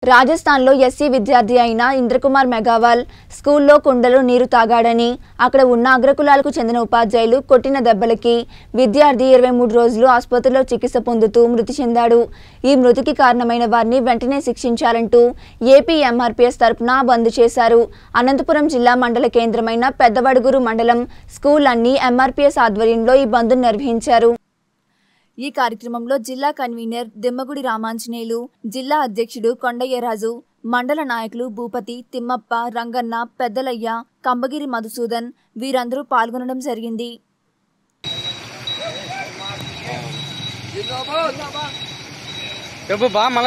రాజస్థాన్లో ఎస్సీ విద్యార్థి అయిన ఇంద్రకుమార్ మెగావాల్ స్కూల్లో కుండలో నీరు తాగాడని అక్కడ ఉన్న అగ్రకులాలకు చెందిన ఉపాధ్యాయులు కొట్టిన దెబ్బలకి విద్యార్థి ఇరవై మూడు రోజులు ఆసుపత్రిలో చికిత్స పొందుతూ మృతి చెందాడు ఈ మృతికి కారణమైన వారిని వెంటనే శిక్షించాలంటూ ఏపీ ఎంఆర్పీఎస్ తరపున బంద్ చేశారు అనంతపురం జిల్లా మండల కేంద్రమైన పెద్దవడుగురు మండలం స్కూల్ అన్ని ఎంఆర్పీఎస్ ఆధ్వర్యంలో ఈ బంద్ను నిర్వహించారు ఈ కార్యక్రమంలో జిల్లా కన్వీనర్ దిమ్మగుడి రామాంజనేయులు జిల్లా అధ్యక్షుడు కొండయ్యరాజు మండల నాయకులు భూపతి తిమ్మప్ప రంగన్న పెద్దలయ్య కంబగిరి మధుసూదన్ వీరందరూ పాల్గొనడం జరిగింది చెప్పు బా మళ్ళా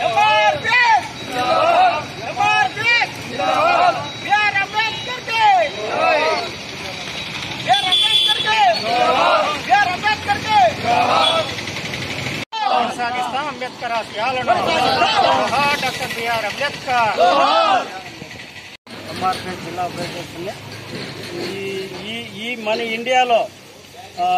కొనసాగిస్తాం అంబేద్కర్ ఆశయాలను జోహార్ డాక్టర్ బిఆర్ అంబేద్కర్ ఎంఆర్పీఎస్ జిల్లా అధ్యక్షుడిని ఈ ఈ ఈ మన ఇండియాలో ఆ,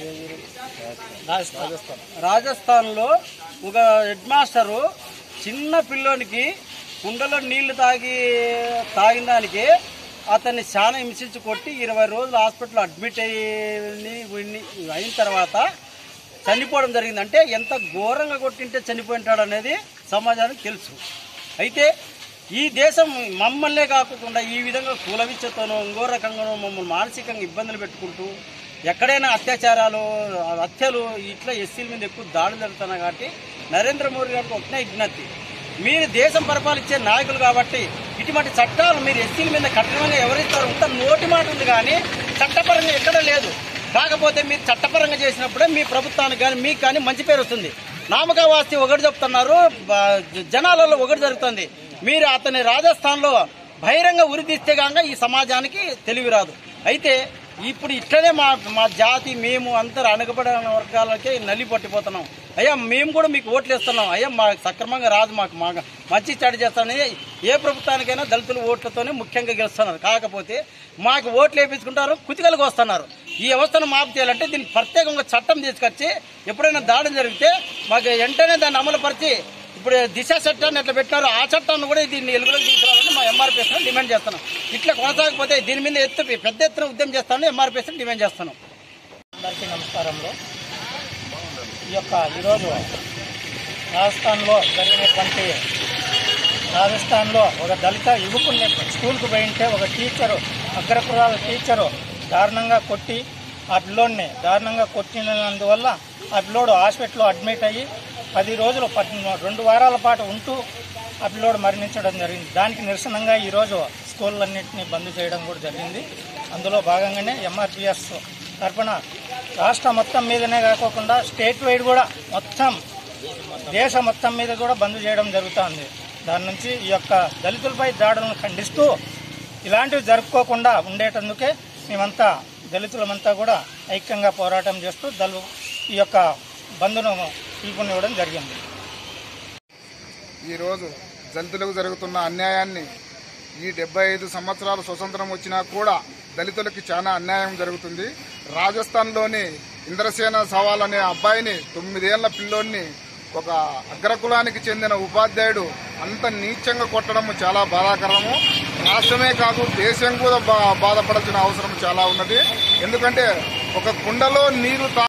రాజస్థాన్ రాజస్థాన్లో ఒక హెడ్ మాస్టరు చిన్న పిల్లోనికి కుండలో నీళ్లు తాగి తాగిన దానికి అతన్ని చాలా హింసించి కొట్టి ఇరవై రోజులు హాస్పిటల్లో అడ్మిట్ అయ్యి ఉన్ని- అయిన తర్వాత చనిపోవడం జరిగింది అంటే ఎంత ఘోరంగా కొట్టింటే చనిపోయింటాడు అనేది సమాజానికి తెలుసు అయితే ఈ దేశం మమ్మల్నే కాకుండా ఈ విధంగా కులవిచ్చతోనో ఇంకో రకంగానో మమ్మల్ని మానసికంగా ఇబ్బందులు పెట్టుకుంటూ ఎక్కడైనా అత్యాచారాలు హత్యలు ఇట్లా ఎస్సీల మీద ఎక్కువ దాడులు జరుగుతున్నాయి కాబట్టి నరేంద్ర మోడీ గారికి ఒకటే విజ్ఞప్తి మీరు దేశం పరిపాలించే నాయకులు కాబట్టి ఇటువంటి చట్టాలు మీరు ఎస్సీల మీద కఠినంగా ఎవరిస్తారు ఉంట నోటి మాట ఉంది కానీ చట్టపరంగా ఎక్కడ లేదు కాకపోతే మీరు చట్టపరంగా చేసినప్పుడే మీ ప్రభుత్వానికి కానీ మీకు కానీ మంచి పేరు వస్తుంది నామక వాస్తి ఒకటి చెప్తున్నారు బ- జనాలలో ఒకటి జరుగుతుంది మీరు అతని రాజస్థాన్లో బహిరంగ ఉరితీస్తే కాక ఈ సమాజానికి తెలివి రాదు అయితే ఇప్పుడు ఇట్లనే మా మా జాతి మేము అందరు అణగబడిన వర్గాలకే నల్లి పట్టిపోతున్నాం అయ్యా మేము కూడా మీకు ఓట్లు ఇస్తున్నాం అయ్యా మా సక్రమంగా రాదు మాకు మా మంచి చెడు చేస్తానని ఏ ప్రభుత్వానికైనా దళితుల ఓట్లతోనే ముఖ్యంగా గెలుస్తున్నారు కాకపోతే మాకు ఓట్లు వేయించుకుంటారు కుతికలకు వస్తున్నారు ఈ వ్యవస్థను మాపు చేయాలంటే దీనికి ప్రత్యేకంగా చట్టం తీసుకొచ్చి ఎప్పుడైనా దాడి జరిగితే మాకు వెంటనే దాన్ని అమలుపరిచి ఇప్పుడు దిశ చట్టాన్ని ఎట్లా పెట్టారో ఆ చట్టాన్ని కూడా దీన్ని వెలుగులోకి తీసుకురావాలని మా ఎంఆర్పీఎస్ డిమాండ్ చేస్తున్నాం ఇట్లా కొనసాగకపోతే దీని మీద ఎత్తు పెద్ద ఎత్తున ఉద్యమం చేస్తానని ఎంఆర్పీఎస్ డిమాండ్ చేస్తున్నాం అందరికీ నమస్కారంలో ఈ యొక్క ఈరోజు రాజస్థాన్లో జరిగినటువంటి రాజస్థాన్లో ఒక దళిత యువకుని స్కూల్కు పోయింటే ఒక టీచరు అగ్రకురాల టీచరు దారుణంగా కొట్టి ఆ పిల్లోడిని దారుణంగా కొట్టినందువల్ల ఆ పిల్లోడు హాస్పిటల్లో అడ్మిట్ అయ్యి పది రోజులు పద్ రెండు వారాల పాటు ఉంటూ ఆ పిల్లోడు మరణించడం జరిగింది దానికి నిరసనంగా ఈరోజు స్కూళ్ళన్నింటినీ బంద్ చేయడం కూడా జరిగింది అందులో భాగంగానే ఎంఆర్పిఎస్ తరఫున రాష్ట్ర మొత్తం మీదనే కాకుండా స్టేట్ వైడ్ కూడా మొత్తం దేశ మొత్తం మీద కూడా బంద్ చేయడం జరుగుతుంది దాని నుంచి ఈ యొక్క దళితులపై దాడులను ఖండిస్తూ ఇలాంటివి జరుపుకోకుండా ఉండేటందుకే మేమంతా దళితులమంతా కూడా ఐక్యంగా పోరాటం చేస్తూ దళు ఈ యొక్క బంద్ను పిలుపునివ్వడం జరిగింది ఈరోజు దళితులకు జరుగుతున్న అన్యాయాన్ని ఈ డెబ్బై ఐదు సంవత్సరాలు స్వతంత్రం వచ్చినా కూడా దళితులకి చాలా అన్యాయం జరుగుతుంది రాజస్థాన్లోని ఇంద్రసేన సవాల్ అనే అబ్బాయిని తొమ్మిదేళ్ల పిల్లోడిని ఒక అగ్రకులానికి చెందిన ఉపాధ్యాయుడు అంత నీచంగా కొట్టడం చాలా బాధాకరము రాష్ట్రమే కాదు దేశం కూడా బా బాధపడాల్సిన అవసరం చాలా ఉన్నది ఎందుకంటే ఒక కుండలో నీరు తా